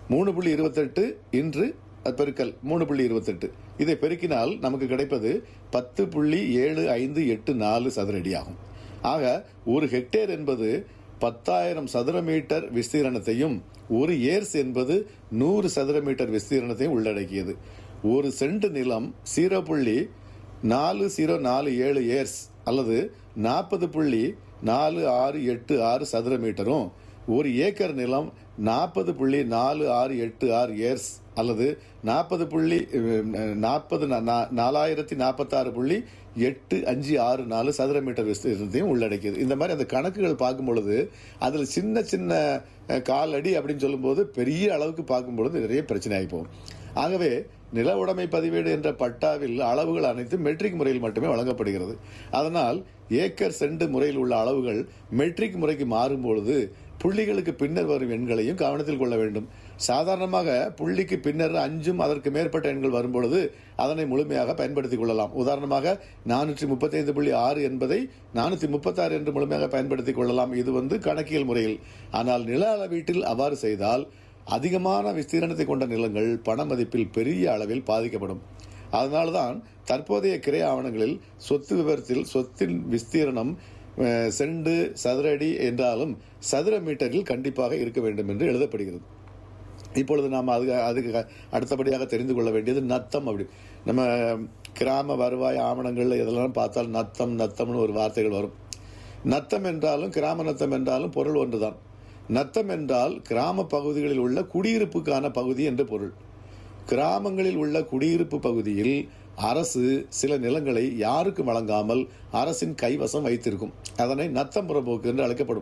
மூணு புள்ளி இருபத்தெட்டு இன்று அது பெருக்கல் மூணு புள்ளி இருபத்தெட்டு இதை பெருக்கினால் நமக்கு கிடைப்பது பத்து புள்ளி ஏழு ஐந்து எட்டு நாலு சதுர அடி ஆகும் ஆக ஒரு ஹெக்டேர் என்பது பத்தாயிரம் சதுர மீட்டர் விஸ்தீரணத்தையும் ஒரு ஏர்ஸ் என்பது நூறு சதுர மீட்டர் விஸ்தீரணத்தையும் உள்ளடக்கியது ஒரு சென்ட் நிலம் ஜீரோ புள்ளி நாலு ஜீரோ நாலு ஏழு ஏர்ஸ் அல்லது நாற்பது புள்ளி நாலு ஆறு எட்டு ஆறு சதுர மீட்டரும் ஒரு ஏக்கர் நிலம் நாற்பது புள்ளி நாலு ஆறு எட்டு ஆறு ஏர்ஸ் அல்லது நாற்பது புள்ளி நாற்பது நாலாயிரத்தி நாற்பத்தாறு புள்ளி எட்டு அஞ்சு ஆறு நாலு சதுர மீட்டர் விஸ்தீர்ணத்தையும் உள்ளடக்கியது இந்த மாதிரி அந்த கணக்குகள் பார்க்கும் பொழுது அதில் சின்ன சின்ன அஹ், கால் அடி அப்படின்னு சொல்லும்போது பெரிய அளவுக்கு பார்க்கும் பொழுது நிறைய பிரச்சனை ஆகி போகும் ஆகவே நில உடைமை பதிவேடு என்ற பட்டாவில் அளவுகள் அனைத்தும் மெட்ரிக் முறையில் மட்டுமே வழங்கப்படுகிறது அதனால் ஏக்கர் சென்ட் முறையில் உள்ள அளவுகள் மெட்ரிக் முறைக்கு மாறும் பொழுது புள்ளிகளுக்கு பின்னர் வரும் எண்களையும் கவனத்தில் கொள்ள வேண்டும் சாதாரணமாக புள்ளிக்கு பின்னர் அஞ்சும் அதற்கு மேற்பட்ட எண்கள் வரும்பொழுது அதனை முழுமையாக பயன்படுத்திக் கொள்ளலாம் உதாரணமாக நானூற்றி முப்பத்தைந்து புள்ளி ஆறு என்பதை நானூற்றி முப்பத்தாறு என்று முழுமையாக பயன்படுத்திக் கொள்ளலாம் இது வந்து கணக்கியல் முறையில் ஆனால் நில அளவீட்டில் அவ்வாறு செய்தால் அதிகமான விஸ்தீரணத்தை கொண்ட நிலங்கள் பண மதிப்பில் பெரிய அளவில் பாதிக்கப்படும் அதனால்தான் தற்போதைய கிரை ஆவணங்களில் சொத்து விவரத்தில் சொத்தின் விஸ்தீரணம் அஹ், செண்டு சதுர அடி என்றாலும் சதுர மீட்டரில் கண்டிப்பாக இருக்க வேண்டும் என்று எழுதப்படுகிறது இப்பொழுது நாம் அதுக்கு அதுக்கு அடுத்தபடியாக தெரிந்து கொள்ள வேண்டியது நத்தம் அப்படி நம்ம கிராம வருவாய் ஆவணங்கள்ல இதெல்லாம் பார்த்தால் நத்தம் நத்தம்னு ஒரு வார்த்தைகள் வரும் நத்தம் என்றாலும் கிராம நத்தம் என்றாலும் பொருள் ஒன்றுதான் நத்தம் என்றால் கிராம பகுதிகளில் உள்ள குடியிருப்புக்கான பகுதி என்று பொருள் கிராமங்களில் உள்ள குடியிருப்பு பகுதியில் அரசு சில நிலங்களை யாருக்கும் வழங்காமல் அரசின் கைவசம் வைத்திருக்கும் அதனை நத்தம் புறம்போக்கு என்று அழைக்கப்படும்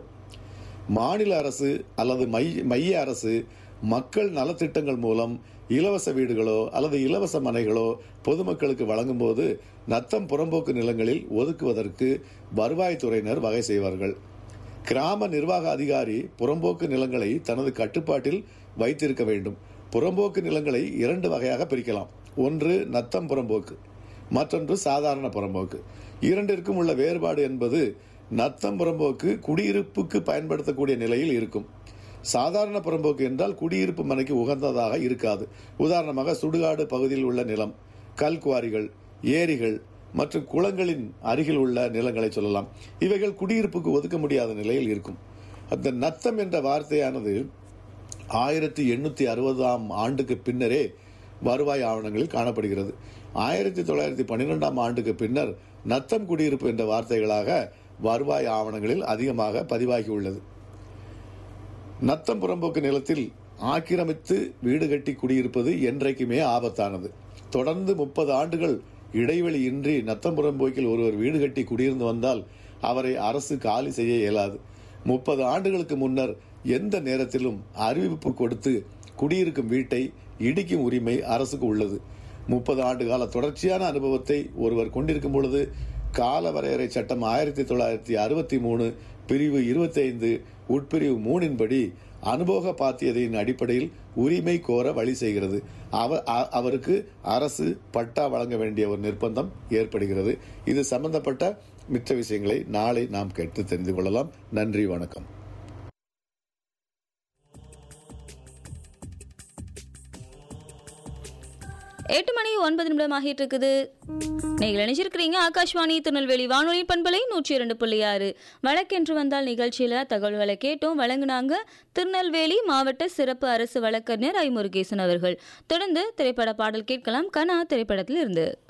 மாநில அரசு அல்லது மை மைய அரசு மக்கள் நலத்திட்டங்கள் மூலம் இலவச வீடுகளோ அல்லது இலவச மனைகளோ பொதுமக்களுக்கு வழங்கும்போது நத்தம் புறம்போக்கு நிலங்களில் ஒதுக்குவதற்கு வருவாய்த்துறையினர் வகை செய்வார்கள் கிராம நிர்வாக அதிகாரி புறம்போக்கு நிலங்களை தனது கட்டுப்பாட்டில் வைத்திருக்க வேண்டும் புறம்போக்கு நிலங்களை இரண்டு வகையாக பிரிக்கலாம் ஒன்று நத்தம் புறம்போக்கு மற்றொன்று சாதாரண புறம்போக்கு இரண்டிற்கும் உள்ள வேறுபாடு என்பது நத்தம் புறம்போக்கு குடியிருப்புக்கு பயன்படுத்தக்கூடிய நிலையில் இருக்கும் சாதாரண புறம்போக்கு என்றால் குடியிருப்பு மனைக்கு உகந்ததாக இருக்காது உதாரணமாக சுடுகாடு பகுதியில் உள்ள நிலம் கல்குவாரிகள் ஏரிகள் மற்றும் குளங்களின் அருகில் உள்ள நிலங்களை சொல்லலாம் இவைகள் குடியிருப்புக்கு ஒதுக்க முடியாத நிலையில் இருக்கும் அந்த நத்தம் என்ற வார்த்தையானது ஆயிரத்தி எண்ணூத்தி அறுபதாம் ஆண்டுக்கு பின்னரே வருவாய் ஆவணங்களில் காணப்படுகிறது ஆயிரத்தி தொள்ளாயிரத்தி பன்னிரெண்டாம் ஆண்டுக்கு பின்னர் நத்தம் குடியிருப்பு என்ற வார்த்தைகளாக வருவாய் ஆவணங்களில் அதிகமாக பதிவாகியுள்ளது நத்தம் புறம்போக்கு நிலத்தில் ஆக்கிரமித்து வீடு கட்டி குடியிருப்பது என்றைக்குமே ஆபத்தானது தொடர்ந்து முப்பது ஆண்டுகள் இடைவெளி இன்றி நத்தம் புறம்போக்கில் ஒருவர் வீடு கட்டி குடியிருந்து வந்தால் அவரை அரசு காலி செய்ய இயலாது முப்பது ஆண்டுகளுக்கு முன்னர் எந்த நேரத்திலும் அறிவிப்பு கொடுத்து குடியிருக்கும் வீட்டை இடிக்கும் உரிமை அரசுக்கு உள்ளது முப்பது ஆண்டு கால தொடர்ச்சியான அனுபவத்தை ஒருவர் கொண்டிருக்கும் பொழுது கால வரையறை சட்டம் ஆயிரத்தி தொள்ளாயிரத்தி அறுபத்தி மூணு பிரிவு இருபத்தி ஐந்து உட்பிரிவு மூணின்படி அனுபவ பாத்தியதையின் அடிப்படையில் உரிமை கோர வழி செய்கிறது அவ அ- அவருக்கு அரசு பட்டா வழங்க வேண்டிய ஒரு நிர்பந்தம் ஏற்படுகிறது இது சம்பந்தப்பட்ட மிச்ச விஷயங்களை நாளை நாம் கேட்டு தெரிந்து கொள்ளலாம் நன்றி வணக்கம் எட்டு மணி ஒன்பது நிமிடம் ஆகிட்டு இருக்குது நீங்கள் நினைச்சிருக்கிறீங்க ஆகாஷ்வாணி திருநெல்வேலி வானொலி பண்பலை நூற்றி இரண்டு புள்ளி ஆறு வழக்கென்று வந்தால் நிகழ்ச்சியில் தகவல்களை கேட்டோம் வழங்குனாங்க திருநெல்வேலி மாவட்ட சிறப்பு அரசு வழக்கறிஞர் ஐ முருகேசன் அவர்கள் தொடர்ந்து திரைப்பட பாடல் கேட்கலாம் கனா திரைப்படத்தில் இருந்து